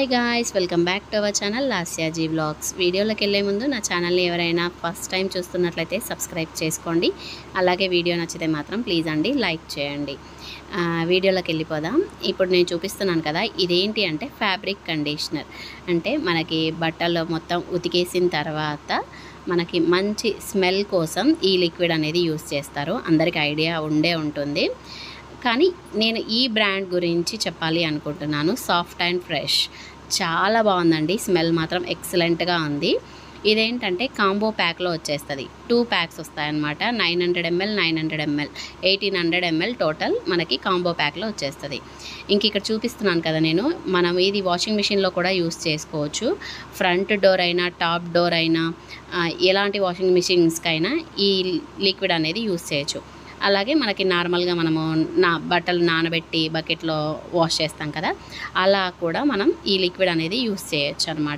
hi guys welcome back to our channel Lasyaji vlogs వీడియోలోకి వెళ్ళే ముందు నా ఛానల్ని ఎవరైనా ఫస్ట్ టైం చూస్తున్నట్లయితే సబ్స్క్రైబ్ చేసుకోండి అలాగే వీడియో నచ్చితే మాత్రం ప్లీజ్ అండి లైక్ చేయండి ఆ, వీడియోలోకి వెళ్ళిపోదాం ఇప్పుడు నేను చూపిస్తున్నాను కదా ఇదేంటి అంటే ఫ్యాబ్రిక్ కండిషనర్ అంటే మనకి బట్టలు మొత్తం ఉతికేసిన తర్వాత మనకి మంచి స్మెల్ కోసం ఈ లిక్విడ్ అనేది యూస్ చేస్తారు అందరికి ఐడియా ఉండే ఉంటుంది కానీ నేను ఈ బ్రాండ్ గురించి చెప్పాలి అనుకుంటున్నాను సాఫ్ట్ అండ్ ఫ్రెష్ చాలా బాగుందండి స్మెల్ మాత్రం ఎక్సలెంట్గా ఉంది ఇదేంటంటే కాంబో ప్యాక్లో వచ్చేస్తుంది టూ ప్యాక్స్ వస్తాయన్నమాట nine hundred ML nine hundred ML eighteen hundred ML total మనకి కాంబో ప్యాక్లో వచ్చేస్తుంది ఇంక ఇక్కడ చూపిస్తున్నాను కదా నేను మనం ఇది వాషింగ్ మిషన్లో కూడా యూస్ చేసుకోవచ్చు ఫ్రంట్ డోర్ అయినా టాప్ డోర్ అయినా ఆ, ఎలాంటి వాషింగ్ మిషన్స్కైనా ఈ లిక్విడ్ అనేది యూస్ చేయొచ్చు అలాగే మనకి నార్మల్గా మనము నా బట్టలు నానబెట్టి బకెట్లో వాష్ చేస్తాం కదా అలా కూడా మనం ఈ లిక్విడ్ అనేది యూస్ చేయొచ్చు అనమాట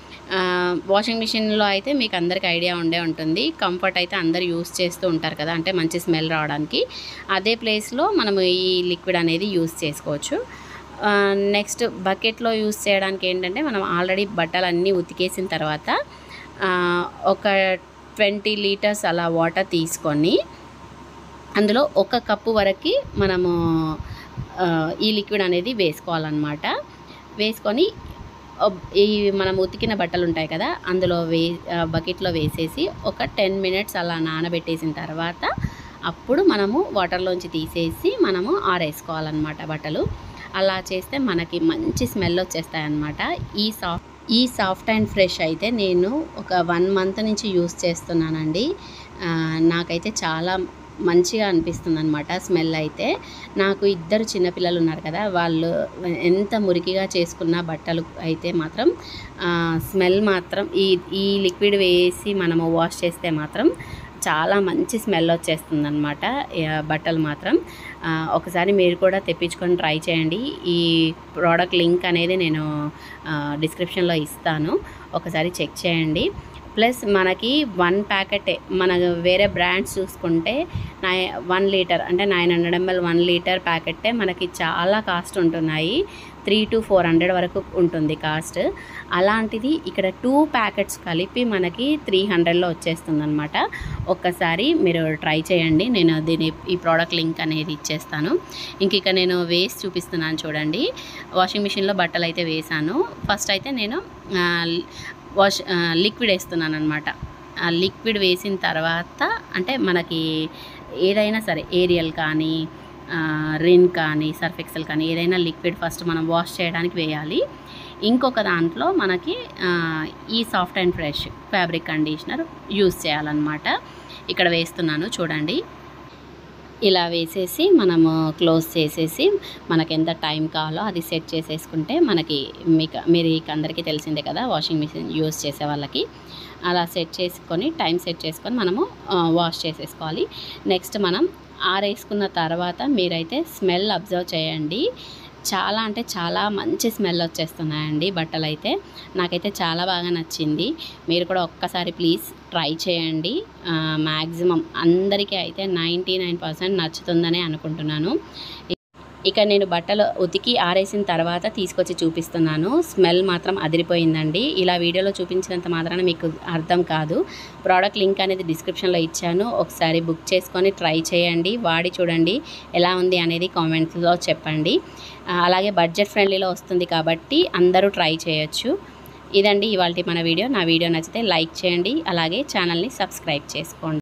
వాషింగ్ మిషన్లో అయితే మీకు అందరికి ఐడియా ఉండే ఉంటుంది కంఫర్ట్ అయితే అందరు యూస్ చేస్తూ ఉంటారు కదా అంటే మంచి స్మెల్ రావడానికి అదే ప్లేస్లో మనము ఈ లిక్విడ్ అనేది యూస్ చేసుకోవచ్చు నెక్స్ట్ బకెట్లో యూస్ చేయడానికి ఏంటంటే మనం ఆల్రెడీ బట్టలు అన్నీ ఉతికేసిన తర్వాత ఆ, ఒక ట్వంటీ లీటర్స్ అలా వాటర్ తీసుకొని అందులో ఒక కప్పు వరకు మనము ఆ, ఈ లిక్విడ్ అనేది వేసుకోవాలన్నమాట వేసుకొని ఒబ్- ఈ మనం ఉతికిన బట్టలు ఉంటాయి కదా అందులో వే ఆ, బకెట్లో వేసేసి ఒక టెన్ మినిట్స్ అలా నానబెట్టేసిన తర్వాత అప్పుడు మనము వాటర్లోంచి తీసేసి మనము ఆరేసుకోవాలన్నమాట బట్టలు అలా చేస్తే మనకి మంచి స్మెల్ వచ్చేస్తాయి అన్నమాట ఈ సాఫ్ట్ ఈ సాఫ్ట్ అండ్ ఫ్రెష్ అయితే నేను ఒక వన్ మంత్ నుంచి యూస్ చేస్తున్నానండి ఆ, నాకైతే చాలా మంచిగా అనిపిస్తుంది అనమాట స్మెల్ అయితే నాకు ఇద్దరు చిన్నపిల్లలు ఉన్నారు కదా వాళ్ళు ఎంత మురికిగా చేసుకున్న బట్టలు అయితే మాత్రం ఆ, స్మెల్ మాత్రం ఈ ఈ లిక్విడ్ వేసి మనము వాష్ చేస్తే మాత్రం చాలా మంచి స్మెల్ వచ్చేస్తుంది అనమాట బట్టలు మాత్రం ఆ, ఒకసారి మీరు కూడా తెప్పించుకొని ట్రై చేయండి ఈ ప్రోడక్ట్ లింక్ అనేది నేను డిస్క్రిప్షన్లో ఇస్తాను ఒకసారి చెక్ చేయండి ప్లస్ మనకి వన్ ప్యాకెట్ మన వేరే బ్రాండ్స్ చూసుకుంటే నై వన్ లీటర్ అంటే nine hundred ML one litre ప్యాకెట్టే మనకి చాలా కాస్ట్ ఉంటున్నాయి త్రీ టు ఫోర్ హండ్రెడ్ వరకు ఉంటుంది కాస్ట్ అలాంటిది ఇక్కడ టూ ప్యాకెట్స్ కలిపి మనకి త్రీ హండ్రెడ్లో వచ్చేస్తుంది అనమాట ఒక్కసారి మీరు ట్రై చేయండి నేను దీని ఈ ప్రోడక్ట్ లింక్ అనేది ఇచ్చేస్తాను ఇంక ఇక నేను వేసి చూపిస్తున్నాను చూడండి వాషింగ్ మిషన్లో బట్టలు అయితే వేసాను ఫస్ట్ అయితే నేను ఆ, వాష్ ఆ, లిక్విడ్ వేస్తున్నాను అనమాట ఆ లిక్విడ్ వేసిన తర్వాత అంటే మనకి ఏదైనా సరే ఏరియల్ కానీ ఆ, రిన్ కానీ సర్ఫ్ ఎక్సెల్ కానీ ఏదైనా లిక్విడ్ ఫస్ట్ మనం వాష్ చేయడానికి వేయాలి ఇంకొక దాంట్లో మనకి ఆ, ఈ soft and fresh fabric conditioner use చేయాలన్నమాట ఇక్కడ వేస్తున్నాను చూడండి ఇలా వేసేసి మనము క్లోజ్ చేసేసి మనకి ఎంత టైం కావాలో అది సెట్ చేసేసుకుంటే మనకి మీకు మీరు అందరికీ తెలిసిందే కదా వాషింగ్ మిషన్ యూస్ చేసే వాళ్ళకి అలా సెట్ చేసుకొని టైం సెట్ చేసుకొని మనము ఆ, వాష్ చేసేసుకోవాలి నెక్స్ట్ మనం ఆరేసుకున్న తర్వాత మీరైతే స్మెల్ అబ్జర్వ్ చేయండి చాలా అంటే చాలా మంచి స్మెల్ వచ్చేస్తున్నాయండి బట్టలు అయితే నాకైతే చాలా బాగా నచ్చింది మీరు కూడా ఒక్కసారి ప్లీజ్ ట్రై చేయండి మ్యాక్సిమం అందరికీ అయితే నైంటీ నైన్ పర్సెంట్ నచ్చుతుందనే అనుకుంటున్నాను ఇక నేను బట్టలు ఉతికి ఆరేసిన తర్వాత తీసుకొచ్చి చూపిస్తున్నాను స్మెల్ మాత్రం అదిరిపోయిందండి ఇలా వీడియోలో చూపించినంత మాత్రాన మీకు అర్థం కాదు ప్రోడక్ట్ లింక్ అనేది డిస్క్రిప్షన్లో ఇచ్చాను ఒకసారి బుక్ చేసుకొని ట్రై చేయండి వాడి చూడండి ఎలా ఉంది అనేది కామెంట్స్లో చెప్పండి ఆ, అలాగే బడ్జెట్ ఫ్రెండ్లీలో వస్తుంది కాబట్టి అందరూ ట్రై చేయొచ్చు ఇదండి ఇవాళ మన వీడియో నా వీడియో నచ్చితే లైక్ చేయండి అలాగే ఛానల్ని సబ్స్క్రైబ్ చేసుకోండి